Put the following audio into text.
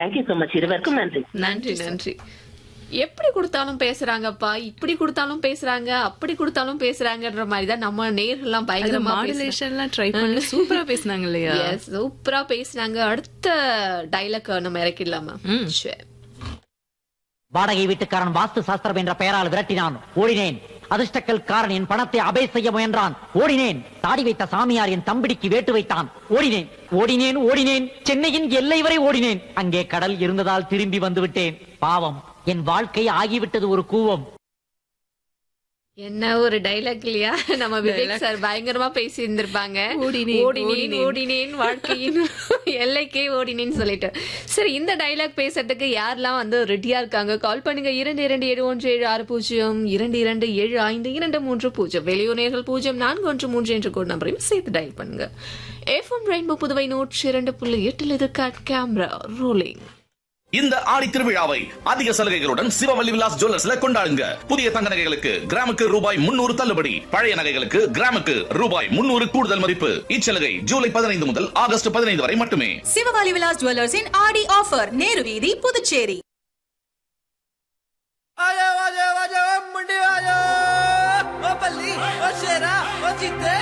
Thank you so much இருவருக்கும் நன்றி நன்றி நன்றி எப்படி கொடுத்தாலும் பேசுறாங்கப்பா இப்படி கொடுத்தாலும் பேசுறாங்க அப்படி கொடுத்தாலும் பேசுறாங்கன்ற மாதிரி தான் நம்ம நேர்கள்லாம் அது பயங்கரமா மாடுலேஷன் எல்லாம் ட்ரை பண்ணி சூப்பரா பேசுனாங்க இல்லையா சூப்பரா பேசுனாங்க அடுத்த டைலாக் நம்ம இறக்கிடலாமா சரி வாடகை வீட்டுக்காரன் வாஸ்து சாஸ்திரம் என்ற பெயரால் விரட்டினான் ஓடினேன் அதிர்ஷ்டக்கல்காரன் என் பணத்தை அபே செய்ய முயன்றான் ஓடினேன் தாடி வைத்த சாமியார் என் தம்பிடிக்கு வேட்டு வைத்தான் ஓடினேன் ஓடினேன் ஓடினேன் சென்னையின் எல்லை வரை ஓடினேன் அங்கே கடல் இருந்ததால் திரும்பி வந்து விட்டேன் பாவம் என் வாழ்க்கை ஆகிவிட்டது ஒரு கூவம் என்ன ஒரு டைலாக் இல்லையா நம்ம விவேக் சார் பயங்கரமா பேசி இருந்திருப்பாங்க ஓடினேன், ஓடினேன் ஓடினேன். ஓடினேன் வாழ்க்கையின் எல்லைக்கே ஓடினேன்னு சொல்லிட்டு சரி இந்த டைலாக் பேசுறதுக்கு யாரெல்லாம் வந்து ரெடியா இருக்காங்க கால் பண்ணுங்க இரண்டு இரண்டு ஏழு ஒன்று ஏழு ஆறு பூஜ்ஜியம் இரண்டு இரண்டு ஏழு ஐந்து இரண்டு மூன்று பூஜ்ஜியம் வெளியூனர்கள் பூஜ்ஜியம் நான்கு ஒன்று மூன்று என்ற கோட் நம்பரையும் சேர்த்து டயல் பண்ணுங்க எஃப்எம் ரெயின்போ புதுவை நூற்றி இரண்டு புள்ளி எட்டில் இது கட் கேமரா ரோலிங் இந்த ஆடி திருவிழாவை அதிக சலுகைகளுடன் சிவவல்லி விலாஸ் ஜுவல்லர்ஸ்ல கொண்டாடுங்க புதிய தங்க நகைகளுக்கு கிராமுக்கு ரூபாய் முன்னூறு தள்ளுபடி பழைய நகைகளுக்கு கிராமுக்கு ரூபாய் முன்னூறு கூடுதல் மதிப்பு இச்சலுகை ஜூலை பதினைந்து முதல் ஆகஸ்ட் பதினைந்து வரை மட்டுமே சிவகாலி விலாஸ் ஜுவல்லர்ஸின் ஆடி ஆஃபர் நேரு வீதி புதுச்சேரி आजा आजा आजा मुंडे आजा ओ पल्ली ओ शेरा ओ चित्ते